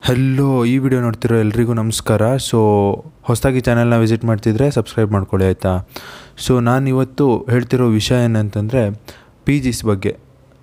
hello ಈ video ನೋಡ್ತಿರೋ ಎಲ್ರಿಗೂ ನಮಸ್ಕಾರ ಸೊ ಹೊಸದಾಗಿ ಚಾನಲ್ನ ವಿಸಿಟ್ ಮಾಡ್ತಿದ್ರೆ ಸಬ್ಸ್ಕ್ರೈಬ್ ಮಾಡ್ಕೊಳ್ಳಿ ಆಯಿತಾ ಸೊ ನಾನು ಇವತ್ತು ಹೇಳ್ತಿರೋ ವಿಷಯ ಏನಂತಂದರೆ ಪಿ ಜಿಸ್ ಬಗ್ಗೆ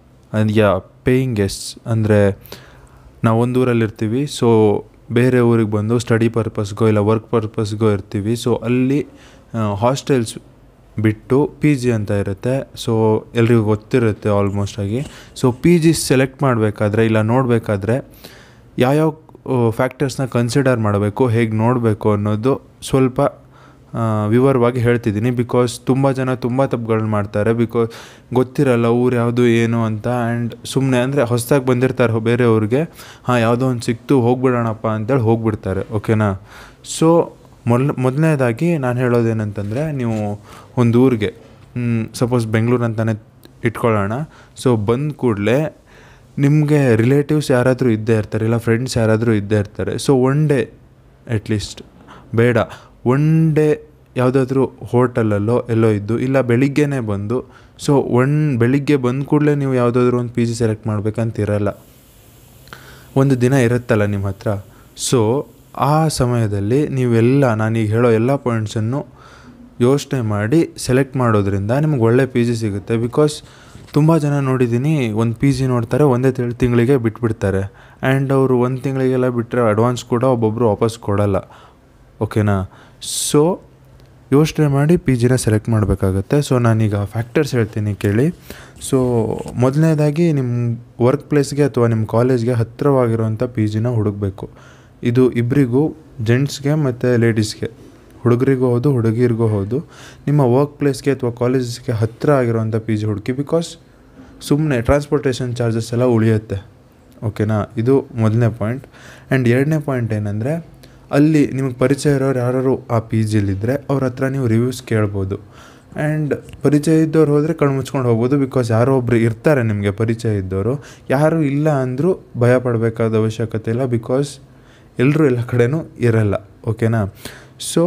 ಯಾ ಪೇಯಿಂಗ್ ಗೆಸ್ಟ್ಸ್ ಅಂದರೆ ನಾವು ಒಂದು ಊರಲ್ಲಿರ್ತೀವಿ ಸೊ ಬೇರೆ ಊರಿಗೆ ಬಂದು ಸ್ಟಡಿ ಪರ್ಪಸ್ಗೋ ಇಲ್ಲ ವರ್ಕ್ ಪರ್ಪಸ್ಗೋ ಇರ್ತೀವಿ ಸೊ ಅಲ್ಲಿ ಹಾಸ್ಟೆಲ್ಸ್ ಬಿಟ್ಟು ಪಿ ಜಿ ಅಂತ ಇರುತ್ತೆ ಸೊ ಎಲ್ರಿಗೂ ಗೊತ್ತಿರುತ್ತೆ ಆಲ್ಮೋಸ್ಟ್ ಆಗಿ ಸೊ ಪಿ ಜಿ ಸೆಲೆಕ್ಟ್ ಮಾಡಬೇಕಾದ್ರೆ ಇಲ್ಲ ನೋಡಬೇಕಾದ್ರೆ ಯಾವ್ಯಾವ ಫ್ಯಾಕ್ಟರ್ಸ್ನ ಕನ್ಸಿಡರ್ ಮಾಡಬೇಕು ಹೇಗೆ ನೋಡಬೇಕು ಅನ್ನೋದು ಸ್ವಲ್ಪ ಆ, ವಿವರವಾಗಿ ಹೇಳ್ತಿದ್ದೀನಿ ಬಿಕಾಸ್ ತುಂಬ ಜನ ತುಂಬ ತಪ್ಪುಗಳನ್ನ ಮಾಡ್ತಾರೆ ಬಿಕಾಸ್ ಗೊತ್ತಿರಲ್ಲ ಊರು ಯಾವುದು ಏನು ಅಂತ ಆ್ಯಂಡ್ ಸುಮ್ಮನೆ ಅಂದರೆ ಹೊಸ್ದಾಗಿ ಬಂದಿರ್ತಾರೆ ಬೇರೆಯವ್ರಿಗೆ ಹಾಂ ಯಾವುದೋ ಒಂದು ಸಿಕ್ತು ಹೋಗ್ಬಿಡೋಣಪ್ಪ ಅಂತೇಳಿ ಹೋಗ್ಬಿಡ್ತಾರೆ ಓಕೆನಾ ಸೊ ಮೊಲ್ ಮೊದಲನೇದಾಗಿ ನಾನು ಹೇಳೋದೇನಂತಂದರೆ ನೀವು ಒಂದು ಊರಿಗೆ ಸಪೋಸ್ ಬೆಂಗಳೂರು ಅಂತಲೇ ಇಟ್ಕೊಳ್ಳೋಣ ಸೊ ಬಂದ ಕೂಡಲೇ ನಿಮಗೆ ರಿಲೇಟಿವ್ಸ್ ಯಾರಾದರೂ ಇದ್ದೇ ಇರ್ತಾರೆ ಇಲ್ಲ ಫ್ರೆಂಡ್ಸ್ ಯಾರಾದರೂ ಇದ್ದೇ ಇರ್ತಾರೆ ಸೊ ಒನ್ ಡೇ ಅಟ್ಲೀಸ್ಟ್ ಬೇಡ ಒನ್ ಡೇ ಯಾವುದಾದ್ರೂ ಹೋಟೆಲಲ್ಲೋ ಎಲ್ಲೋ ಇದ್ದು ಇಲ್ಲ ಬೆಳಿಗ್ಗೆನೇ ಬಂದು ಸೊ ಒನ್ ಬೆಳಿಗ್ಗೆ ಬಂದ ಕೂಡಲೇ ನೀವು ಯಾವುದಾದ್ರೂ ಒಂದು ಪಿ ಜಿ ಸೆಲೆಕ್ಟ್ ಮಾಡ್ಬೇಕಂತಿರಲ್ಲ ಒಂದು ದಿನ ಇರುತ್ತಲ್ಲ ನಿಮ್ಮ ಹತ್ರ ಸೊ ಆ ಸಮಯದಲ್ಲಿ ನೀವೆಲ್ಲ ನಾನೀಗ ಹೇಳೋ ಎಲ್ಲ ಪಾಯಿಂಟ್ಸನ್ನು ಯೋಚನೆ ಮಾಡಿ ಸೆಲೆಕ್ಟ್ ಮಾಡೋದ್ರಿಂದ ನಿಮ್ಗೆ ಒಳ್ಳೆ ಪಿ ಜಿ ಸಿಗುತ್ತೆ ಬಿಕಾಸ್ ತುಂಬ ಜನ ನೋಡಿದ್ದೀನಿ ಒಂದು ಪಿ ಜಿ ನೋಡ್ತಾರೆ ಒಂದೇ ತಿಂಗ್ ತಿಂಗಳಿಗೆ ಬಿಟ್ಬಿಡ್ತಾರೆ ಆ್ಯಂಡ್ ಅವರು ಒಂದು ತಿಂಗಳಿಗೆಲ್ಲ ಬಿಟ್ಟರೆ ಅಡ್ವಾನ್ಸ್ ಕೂಡ ಒಬ್ಬೊಬ್ಬರು ವಾಪಸ್ ಕೊಡಲ್ಲ ಓಕೆನಾ ಸೊ ಯೋಚನೆ ಮಾಡಿ ಪಿ ಜಿನ ಸೆಲೆಕ್ಟ್ ಮಾಡಬೇಕಾಗತ್ತೆ ಸೊ ನಾನೀಗ ಫ್ಯಾಕ್ಟರ್ಸ್ ಹೇಳ್ತೀನಿ ಕೇಳಿ ಸೊ ಮೊದಲನೇದಾಗಿ ನಿಮ್ಮ ವರ್ಕ್ ಪ್ಲೇಸ್ಗೆ ಅಥವಾ ನಿಮ್ಮ ಕಾಲೇಜ್ಗೆ ಹತ್ತಿರವಾಗಿರುವಂಥ ಪಿ ಜಿನ ಹುಡುಕಬೇಕು ಇದು ಇಬ್ಬರಿಗೂ ಜೆಂಟ್ಸ್ಗೆ ಮತ್ತು ಲೇಡೀಸ್ಗೆ ಹುಡುಗರಿಗೂ ಹೌದು ಹುಡುಗಿರಿಗೂ ಹೌದು ನಿಮ್ಮ ವರ್ಕ್ ಪ್ಲೇಸ್ಗೆ ಅಥವಾ ಕಾಲೇಜಸ್ಗೆ ಹತ್ತಿರ ಆಗಿರುವಂಥ ಪಿ ಜಿ ಹುಡುಕಿ ಬಿಕಾಸ್ ಸುಮ್ಮನೆ ಟ್ರಾನ್ಸ್ಪೋರ್ಟೇಷನ್ ಚಾರ್ಜಸ್ ಎಲ್ಲ ಉಳಿಯುತ್ತೆ ಓಕೆನಾ ಇದು ಮೊದಲನೇ ಪಾಯಿಂಟ್ ಆ್ಯಂಡ್ ಎರಡನೇ ಪಾಯಿಂಟ್ ಏನಂದರೆ ಅಲ್ಲಿ ನಿಮಗೆ ಪರಿಚಯ ಇರೋರು ಯಾರು ಆ ಪಿ ಜಿಲಿದ್ದರೆ ಅವ್ರ ಹತ್ರ ನೀವು ರಿವ್ಯೂಸ್ ಕೇಳ್ಬೋದು ಆ್ಯಂಡ್ ಪರಿಚಯ ಇದ್ದವ್ರು ಹೋದರೆ ಕಣ್ಣು ಮುಚ್ಕೊಂಡು ಹೋಗ್ಬೋದು ಬಿಕಾಸ್ ಯಾರೋ ಒಬ್ರು ಇರ್ತಾರೆ ನಿಮಗೆ ಪರಿಚಯ ಇದ್ದವರು ಯಾರು ಇಲ್ಲ ಅಂದರೂ ಭಯ ಪಡಬೇಕಾದ ಅವಶ್ಯಕತೆ ಇಲ್ಲ ಬಿಕಾಸ್ ಎಲ್ಲರೂ ಎಲ್ಲ ಕಡೆನೂ ಇರಲ್ಲ ಓಕೆನಾ ಸೊ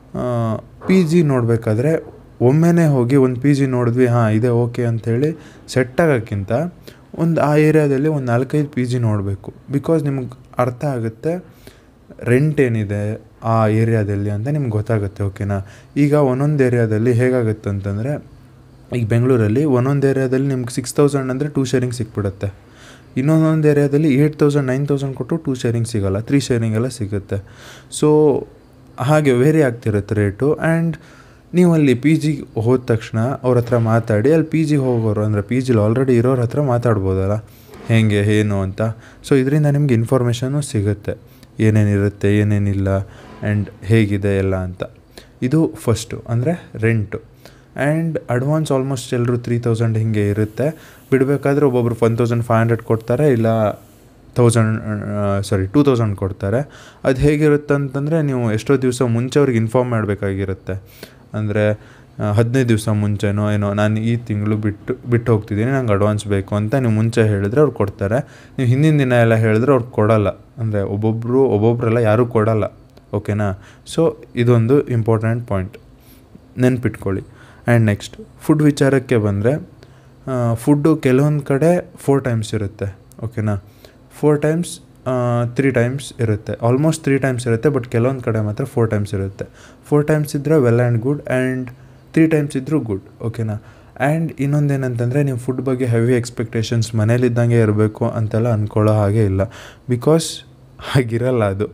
ಪಿ ಜಿ ನೋಡಬೇಕಾದ್ರೆ ಒಮ್ಮೆನೇ ಹೋಗಿ ಒಂದು ಪಿ ಜಿ ನೋಡಿದ್ವಿ ಹಾಂ ಇದೆ ಓಕೆ ಅಂಥೇಳಿ ಸೆಟ್ ಆಗೋಕ್ಕಿಂತ ಒಂದು ಆ ಏರಿಯಾದಲ್ಲಿ ಒಂದು ನಾಲ್ಕೈದು ಪಿ ಜಿ ನೋಡಬೇಕು ಬಿಕಾಸ್ ನಿಮ್ಗೆ ಅರ್ಥ ಆಗುತ್ತೆ ರೆಂಟ್ ಏನಿದೆ ಆ ಏರಿಯಾದಲ್ಲಿ ಅಂತ ನಿಮ್ಗೆ ಗೊತ್ತಾಗುತ್ತೆ ಓಕೆನಾ ಈಗ ಒಂದೊಂದು ಏರಿಯಾದಲ್ಲಿ ಹೇಗಾಗುತ್ತೆ ಅಂತಂದರೆ ಈಗ ಬೆಂಗಳೂರಲ್ಲಿ ಒಂದೊಂದು ಏರಿಯಾದಲ್ಲಿ ನಿಮ್ಗೆ ಸಿಕ್ಸ್ ತೌಸಂಡ್ ಅಂದರೆ ಟೂ ಶೇರಿಂಗ್ ಸಿಕ್ಬಿಡುತ್ತೆ ಇನ್ನೊಂದೊಂದು ಏರಿಯಾದಲ್ಲಿ ಏಯ್ಟ್ ತೌಸಂಡ್ ನೈನ್ ತೌಸಂಡ್ ಕೊಟ್ಟು ಟೂ ಶೇರಿಂಗ್ ಸಿಗೋಲ್ಲ ತ್ರೀ ಶೇರಿಂಗ್ ಎಲ್ಲ ಸಿಗುತ್ತೆ ಸೊ ಹಾಗೆ ವೇರಿ ಆಗ್ತಿರುತ್ತೆ ರೇಟು ಆ್ಯಂಡ್ ನೀವು ಅಲ್ಲಿ ಪಿ ಜಿಗೆ ಹೋದ ತಕ್ಷಣ ಅವ್ರ ಹತ್ರ ಮಾತಾಡಿ ಅಲ್ಲಿ ಪಿ ಜಿಗೆ ಹೋಗೋರು ಅಂದರೆ ಪಿ ಜಿಲಿ ಆಲ್ರೆಡಿ ಇರೋರ ಹತ್ರ ಮಾತಾಡ್ಬೋದಲ್ಲ ಹೇಗೆ ಏನು ಅಂತ ಸೊ ಇದರಿಂದ ನಿಮ್ಗೆ ಇನ್ಫಾರ್ಮೇಷನು ಸಿಗುತ್ತೆ ಏನೇನಿರುತ್ತೆ ಏನೇನಿಲ್ಲ ಆ್ಯಂಡ್ ಹೇಗಿದೆ ಎಲ್ಲ ಅಂತ ಇದು ಫಸ್ಟು ಅಂದರೆ ರೆಂಟು ಆ್ಯಂಡ್ ಅಡ್ವಾನ್ಸ್ ಆಲ್ಮೋಸ್ಟ್ ಎಲ್ಲರೂ ತ್ರೀ ತೌಸಂಡ್ ಹಿಂಗೆ ಇರುತ್ತೆ ಬಿಡಬೇಕಾದ್ರೆ ಒಬ್ಬೊಬ್ರು ಒನ್ ತೌಸಂಡ್ ಫೈವ್ ಹಂಡ್ರೆಡ್ ಕೊಡ್ತಾರೆ ಇಲ್ಲ ತೌಸಂಡ್ ಸಾರಿ ಟೂ ತೌಸಂಡ್ ಕೊಡ್ತಾರೆ ಅದು ಹೇಗಿರುತ್ತೆ ಅಂತಂದರೆ ನೀವು ಎಷ್ಟೋ ದಿವಸ ಮುಂಚೆ ಅವ್ರಿಗೆ ಇನ್ಫಾರ್ಮ್ ಮಾಡಬೇಕಾಗಿರುತ್ತೆ ಅಂದರೆ ಹದಿನೈದು ದಿವಸ ಮುಂಚೆನೋ ಏನೋ ನಾನು ಈ ತಿಂಗಳು ಬಿಟ್ಟು ಬಿಟ್ಟು ಹೋಗ್ತಿದ್ದೀನಿ ನಂಗೆ ಅಡ್ವಾನ್ಸ್ ಬೇಕು ಅಂತ ನೀವು ಮುಂಚೆ ಹೇಳಿದ್ರೆ ಅವ್ರು ಕೊಡ್ತಾರೆ ನೀವು ಹಿಂದಿನ ದಿನ ಎಲ್ಲ ಹೇಳಿದ್ರೆ ಅವ್ರು ಕೊಡಲ್ಲ ಅಂದರೆ ಒಬ್ಬೊಬ್ಬರು ಒಬ್ಬೊಬ್ಬರೆಲ್ಲ ಯಾರೂ ಕೊಡಲ್ಲ ಓಕೆನಾ ಸೊ ಇದೊಂದು ಇಂಪಾರ್ಟೆಂಟ್ ಪಾಯಿಂಟ್ ನೆನ್ಪಿಟ್ಕೊಳ್ಳಿ ಆ್ಯಂಡ್ ನೆಕ್ಸ್ಟ್ ಫುಡ್ ವಿಚಾರಕ್ಕೆ ಬಂದರೆ ಫುಡ್ಡು ಕೆಲವೊಂದು ಕಡೆ ಫೋರ್ ಟೈಮ್ಸ್ ಇರುತ್ತೆ ಓಕೆನಾ ಫೋರ್ ಟೈಮ್ಸ್ ತ್ರೀ ಟೈಮ್ಸ್ ಇರುತ್ತೆ ಆಲ್ಮೋಸ್ಟ್ ತ್ರೀ ಟೈಮ್ಸ್ ಇರುತ್ತೆ ಬಟ್ ಕೆಲವೊಂದು ಕಡೆ ಮಾತ್ರ ಫೋರ್ ಟೈಮ್ಸ್ ಇರುತ್ತೆ ಫೋರ್ ಟೈಮ್ಸ್ ಇದ್ದರೆ well and good and three times ಇದ್ದರೂ ಗುಡ್ ಓಕೆನಾ ಆ್ಯಂಡ್ ಇನ್ನೊಂದೇನಂತಂದರೆ ನೀವು ಫುಡ್ ಬಗ್ಗೆ ಹೆವಿ ಎಕ್ಸ್ಪೆಕ್ಟೇಷನ್ಸ್ ಮನೇಲಿದ್ದಂಗೆ ಇರಬೇಕು ಅಂತೆಲ್ಲ ಅಂದ್ಕೊಳ್ಳೋ ಹಾಗೆ ಇಲ್ಲ ಬಿಕಾಸ್ ಹಾಗಿರಲ್ಲ ಅದು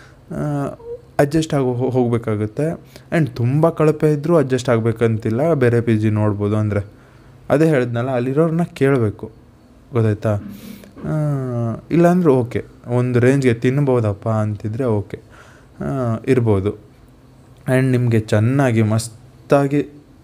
ಅಡ್ಜಸ್ಟ್ ಆಗಿ ಹೋಗಬೇಕಾಗುತ್ತೆ ಆ್ಯಂಡ್ ತುಂಬ ಕಳಪೆ ಇದ್ದರೂ ಅಡ್ಜಸ್ಟ್ ಆಗಬೇಕಂತಿಲ್ಲ ಬೇರೆ ಪಿ ಜಿ ನೋಡ್ಬೋದು ಅಂದರೆ ಅದೇ ಹೇಳಿದ್ನಲ್ಲ ಅಲ್ಲಿರೋರನ್ನ ಕೇಳಬೇಕು ಗೊತ್ತಾಯ್ತಾ ಇಲ್ಲಾಂದ್ರೆ ಓಕೆ ಒಂದು ರೇಂಜ್ಗೆ ತಿನ್ಬೋದಪ್ಪ ಅಂತಿದ್ರೆ ಓಕೆ ಇರ್ಬೋದು ಆ್ಯಂಡ್ ನಿಮಗೆ ಚೆನ್ನಾಗಿ ಮಸ್ತಾಗಿ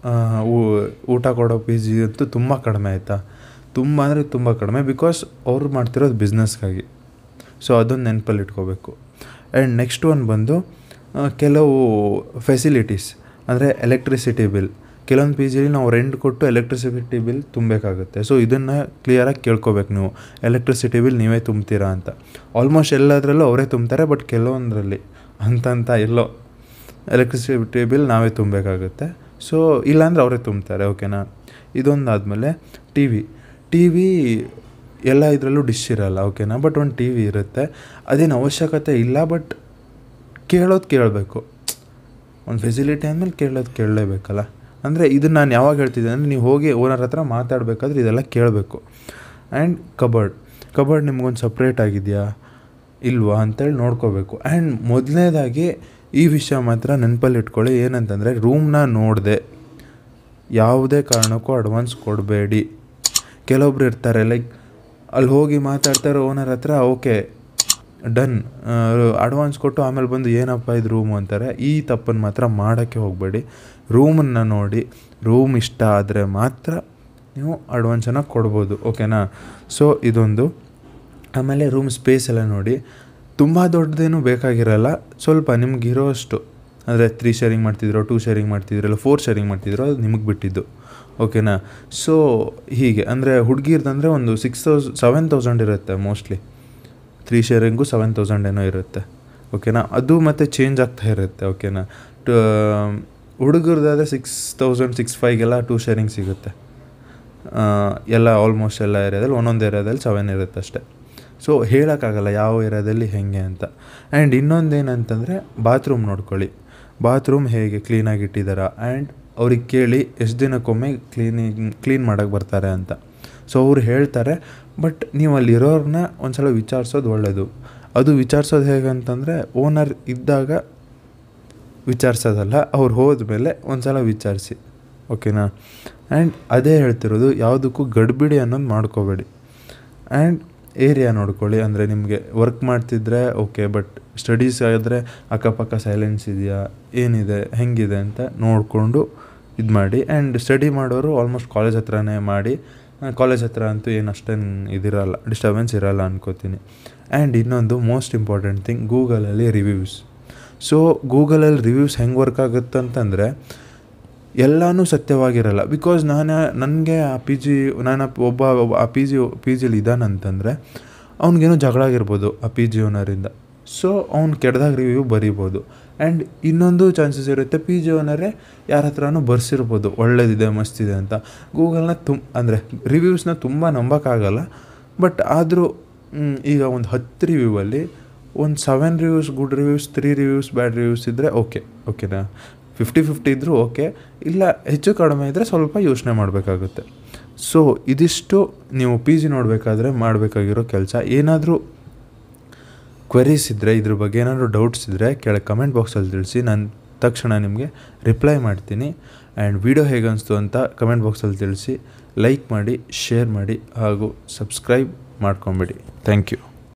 ಊ- ಊಟ ಕೊಡೋ ಪಿ ಜಿ ಅಂತೂ ತುಂಬ ಕಡಿಮೆ ಆಯಿತಾ ತುಂಬ ಅಂದರೆ ತುಂಬ ಕಡಿಮೆ ಬಿಕಾಸ್ ಅವ್ರು ಮಾಡ್ತಿರೋದು ಬಿಸ್ನೆಸ್ಗಾಗಿ ಸೊ ಅದೊಂದು ನೆನಪಲ್ಲಿ ಇಟ್ಕೋಬೇಕು ಆ್ಯಂಡ್ ನೆಕ್ಸ್ಟ್ ಒನ್ ಬಂದು ಆ, ಕೆಲವು ಫೆಸಿಲಿಟೀಸ್ ಅಂದರೆ ಎಲೆಕ್ಟ್ರಿಸಿಟಿ ಬಿಲ್ ಕೆಲವೊಂದು ಪಿ ಜಿಲಿ ನಾವು ರೆಂಟ್ ಕೊಟ್ಟು ಎಲೆಕ್ಟ್ರಿಸಿಟಿ ಬಿಲ್ ತುಂಬಬೇಕಾಗುತ್ತೆ ಸೊ ಇದನ್ನು ಕ್ಲಿಯರಾಗಿ ಕೇಳ್ಕೊಬೇಕು ನೀವು ಎಲೆಕ್ಟ್ರಿಸಿಟಿ ಬಿಲ್ ನೀವೇ ತುಂಬ್ತೀರಾ ಅಂತ ಆಲ್ಮೋಸ್ಟ್ ಎಲ್ಲದರಲ್ಲೂ ಅವರೇ ತುಂಬ್ತಾರೆ ಬಟ್ ಕೆಲವೊಂದರಲ್ಲಿ ಅಂತಂತ ಎಲ್ಲೋ ಎಲೆಕ್ಟ್ರಿಸಿಟಿ ಬಿಲ್ ನಾವೇ ತುಂಬಬೇಕಾಗುತ್ತೆ ಸೊ ಇಲ್ಲಾಂದ್ರೆ ಅವರೇ ತುಂಬ್ತಾರೆ ಓಕೆನಾ ಇದೊಂದಾದಮೇಲೆ ಟಿ ವಿ ಟಿ ವಿ ಎಲ್ಲ ಇದರಲ್ಲೂ ಡಿಶ್ ಇರಲ್ಲ ಓಕೆನಾ ಬಟ್ ಒಂದು ಟಿ ವಿ ಇರುತ್ತೆ ಅದೇನು ಅವಶ್ಯಕತೆ ಇಲ್ಲ ಬಟ್ ಕೇಳೋದು ಕೇಳಬೇಕು ಒಂದು ಫೆಸಿಲಿಟಿ ಅಂದಮೇಲೆ ಕೇಳೋದು ಕೇಳಲೇಬೇಕಲ್ಲ ಅಂದರೆ ಇದನ್ನು ನಾನು ಯಾವಾಗ ಹೇಳ್ತಿದ್ದೆ ಅಂದರೆ ನೀವು ಹೋಗಿ ಓನರ್ ಹತ್ರ ಮಾತಾಡಬೇಕಾದ್ರೆ ಇದೆಲ್ಲ ಕೇಳಬೇಕು ಆ್ಯಂಡ್ ಕಬರ್ಡ್ ಕಬರ್ಡ್ ನಿಮ್ಗೊಂದು ಸಪ್ರೇಟ್ ಆಗಿದೆಯಾ ಇಲ್ವಾ ಅಂತೇಳಿ ನೋಡ್ಕೋಬೇಕು ಆ್ಯಂಡ್ ಮೊದಲನೇದಾಗಿ ಈ ವಿಷಯ ಮಾತ್ರ ನೆನಪಲ್ಲಿ ಇಟ್ಕೊಳ್ಳಿ ಏನಂತಂದರೆ ರೂಮ್ನ ನೋಡಿದೆ ಯಾವುದೇ ಕಾರಣಕ್ಕೂ ಅಡ್ವಾನ್ಸ್ ಕೊಡಬೇಡಿ ಕೆಲವೊಬ್ರು ಇರ್ತಾರೆ ಲೈಕ್ ಅಲ್ಲಿ ಹೋಗಿ ಮಾತಾಡ್ತಾರೆ ಓನರ್ ಹತ್ರ ಓಕೆ ಡನ್ ಅಡ್ವಾನ್ಸ್ ಕೊಟ್ಟು ಆಮೇಲೆ ಬಂದು ಏನಪ್ಪ ಇದು ರೂಮು ಅಂತಾರೆ ಈ ತಪ್ಪನ್ನು ಮಾತ್ರ ಮಾಡೋಕ್ಕೆ ಹೋಗಬೇಡಿ ರೂಮನ್ನು ನೋಡಿ ರೂಮ್ ಇಷ್ಟ ಆದರೆ ಮಾತ್ರ ನೀವು ಅಡ್ವಾನ್ಸನ್ನು ಕೊಡ್ಬೋದು ಓಕೆನಾ ಸೊ ಇದೊಂದು ಆಮೇಲೆ ರೂಮ್ ಸ್ಪೇಸ್ ಎಲ್ಲ ನೋಡಿ ತುಂಬ ದೊಡ್ಡದೇನು ಬೇಕಾಗಿರಲ್ಲ ಸ್ವಲ್ಪ ನಿಮ್ಗೆ ಇರೋಷ್ಟು ಅಂದರೆ ತ್ರೀ ಶೇರಿಂಗ್ ಮಾಡ್ತಿದ್ರೋ ಟೂ ಶೇರಿಂಗ್ ಮಾಡ್ತಿದ್ರೋ ಇಲ್ಲ ಫೋರ್ ಶೇರಿಂಗ್ ಮಾಡ್ತಿದ್ರೋ ಅದು ನಿಮಗೆ ಬಿಟ್ಟಿದ್ದು ಓಕೆನಾ ಸೊ ಹೀಗೆ ಅಂದರೆ ಹುಡುಗಿರ್ದಂದರೆ ಒಂದು ಸಿಕ್ಸ್ ತೌಸ್ ಸೆವೆನ್ ತೌಸಂಡ್ ಇರುತ್ತೆ mostly three sharing seven thousand ಏನೋ ಇರುತ್ತೆ ಓಕೆನಾ ಅದು ಮತ್ತು ಚೇಂಜ್ ಆಗ್ತಾ ಇರುತ್ತೆ ಓಕೆನಾ ಟ ಹುಡುಗರದಾದರೆ ಸಿಕ್ಸ್ ತೌಸಂಡ್ ಸಿಕ್ಸ್ ಫೈಗೆಲ್ಲ ಟೂ ಶೇರಿಂಗ್ ಸಿಗುತ್ತೆ ಎಲ್ಲ ಆಲ್ಮೋಸ್ಟ್ ಎಲ್ಲ ಏರಿಯಾದಲ್ಲಿ ಒಂದೊಂದು ಏರಿಯಾದಲ್ಲಿ ಸೆವೆನ್ ಇರುತ್ತೆ ಅಷ್ಟೇ ಸೊ ಹೇಳೋಕ್ಕಾಗಲ್ಲ ಯಾವ ಏರಿಯಾದಲ್ಲಿ ಹೇಗೆ ಅಂತ ಆ್ಯಂಡ್ ಇನ್ನೊಂದೇನಂತಂದರೆ ಬಾತ್ರೂಮ್ ನೋಡ್ಕೊಳ್ಳಿ ಬಾತ್ರೂಮ್ ಹೇಗೆ ಕ್ಲೀನಾಗಿ ಇಟ್ಟಿದ್ದಾರಾ ಆ್ಯಂಡ್ ಅವ್ರಿಗೆ ಕೇಳಿ ಎಷ್ಟು ದಿನಕ್ಕೊಮ್ಮೆ ಕ್ಲೀನಿಂಗ್ ಕ್ಲೀನ್ ಮಾಡೋಕ್ಕೆ ಬರ್ತಾರೆ ಅಂತ ಸೊ ಅವ್ರು ಹೇಳ್ತಾರೆ ಬಟ್ ನೀವು ಅಲ್ಲಿರೋರನ್ನ ಒಂದು ಸಲ ವಿಚಾರಿಸೋದು ಒಳ್ಳೆಯದು ಅದು ವಿಚಾರಿಸೋದು ಹೇಗೆ ಅಂತಂದರೆ ಓನರ್ ಇದ್ದಾಗ ವಿಚಾರಿಸೋದಲ್ಲ ಅವ್ರು ಹೋದ್ಮೇಲೆ ಒಂದು ಸಲ ವಿಚಾರಿಸಿ ಓಕೆನಾ ಆ್ಯಂಡ್ ಅದೇ ಹೇಳ್ತಿರೋದು ಯಾವುದಕ್ಕೂ ಗಡ್ಬಿಡಿ ಅನ್ನೋದು ಮಾಡ್ಕೋಬೇಡಿ ಆ್ಯಂಡ್ ಏರಿಯಾ ನೋಡ್ಕೊಳ್ಳಿ ಅಂದರೆ ನಿಮಗೆ ವರ್ಕ್ ಮಾಡ್ತಿದ್ರೆ ಓಕೆ ಬಟ್ ಸ್ಟಡೀಸ್ ಆದರೆ ಅಕ್ಕಪಕ್ಕ ಸೈಲೆನ್ಸ್ ಇದೆಯಾ ಏನಿದೆ ಹೆಂಗಿದೆ ಅಂತ ನೋಡಿಕೊಂಡು ಇದು ಮಾಡಿ ಆ್ಯಂಡ್ ಸ್ಟಡಿ ಮಾಡೋರು ಆಲ್ಮೋಸ್ಟ್ ಕಾಲೇಜ್ ಹತ್ರನೇ ಮಾಡಿ ಕಾಲೇಜ್ ಹತ್ರ ಅಂತೂ ಏನು ಅಷ್ಟೇನು ಇದಿರಲ್ಲ ಡಿಸ್ಟರ್ಬೆನ್ಸ್ ಇರಲ್ಲ ಅನ್ಕೋತೀನಿ ಆ್ಯಂಡ್ ಇನ್ನೊಂದು ಮೋಸ್ಟ್ ಇಂಪಾರ್ಟೆಂಟ್ ಥಿಂಗ್ ಗೂಗಲಲ್ಲಿ ರಿವ್ಯೂಸ್ ಸೊ ಗೂಗಲಲ್ಲಿ ರಿವ್ಯೂಸ್ ಹೆಂಗೆ ವರ್ಕ್ ಆಗುತ್ತೆ ಅಂತಂದರೆ ಎಲ್ಲನೂ ಸತ್ಯವಾಗಿರಲ್ಲ ಬಿಕಾಸ್ ನಾನು ನನಗೆ ಆ ಪಿ ಜಿ ನಾನು ಒಬ್ಬ ಒಬ್ಬ ಆ ಪಿ ಜಿ ಪಿ ಜಿಲಿ ಇದ್ದಾನಂತಂದರೆ ಅವ್ನಿಗೇನೋ ಜಗಳ ಆಗಿರ್ಬೋದು ಆ ಪಿ ಜಿ ಓನರಿಂದ ಸೊ ಅವ್ನು ಕೆಡ್ದಾಗ ರಿವ್ಯೂ ಬರೀಬೋದು ಆ್ಯಂಡ್ ಇನ್ನೊಂದು ಚಾನ್ಸಸ್ ಇರುತ್ತೆ ಪಿ ಜಿ ಓನರೇ ಯಾರ ಹತ್ರನೂ ಬರ್ಸಿರ್ಬೋದು ಒಳ್ಳೇದಿದೆ ಮಸ್ತಿದೆ ಅಂತ ಗೂಗಲ್ನ ತುಮ್ ಅಂದರೆ ರಿವ್ಯೂಸ್ನ ತುಂಬ ನಂಬೋಕ್ಕಾಗಲ್ಲ ಬಟ್ ಆದರೂ ಈಗ ಒಂದು ಹತ್ತು ರಿವ್ಯೂವಲ್ಲಿ ಒಂದು seven reviews good reviews three reviews bad reviews ಇದ್ದರೆ ಓಕೆ ಓಕೆನಾ ಫಿಫ್ಟಿ ಫಿಫ್ಟಿ ಇದ್ದರೂ ಓಕೆ ಇಲ್ಲ ಹೆಚ್ಚು ಕಡಿಮೆ ಇದ್ದರೆ ಸ್ವಲ್ಪ ಯೋಚನೆ ಮಾಡಬೇಕಾಗುತ್ತೆ ಸೊ ಇದಿಷ್ಟು ನೀವು ಪಿ ಜಿ ನೋಡಬೇಕಾದ್ರೆ ಮಾಡಬೇಕಾಗಿರೋ ಕೆಲಸ ಏನಾದರೂ ಕ್ವೆರೀಸ್ ಇದ್ದರೆ ಇದ್ರ ಬಗ್ಗೆ ಏನಾದರೂ ಡೌಟ್ಸ್ ಇದ್ದರೆ ಕೆಳಗೆ ಕಮೆಂಟ್ ಬಾಕ್ಸಲ್ಲಿ ತಿಳಿಸಿ ನಾನು ತಕ್ಷಣ ನಿಮಗೆ ರಿಪ್ಲೈ ಮಾಡ್ತೀನಿ ಆ್ಯಂಡ್ ವಿಡಿಯೋ ಹೇಗೆ ಅನಿಸ್ತು ಅಂತ ಕಮೆಂಟ್ ಬಾಕ್ಸಲ್ಲಿ ತಿಳಿಸಿ ಲೈಕ್ ಮಾಡಿ ಶೇರ್ ಮಾಡಿ ಹಾಗೂ ಸಬ್ಸ್ಕ್ರೈಬ್ ಮಾಡ್ಕೊಂಬಿಡಿ ಥ್ಯಾಂಕ್ ಯು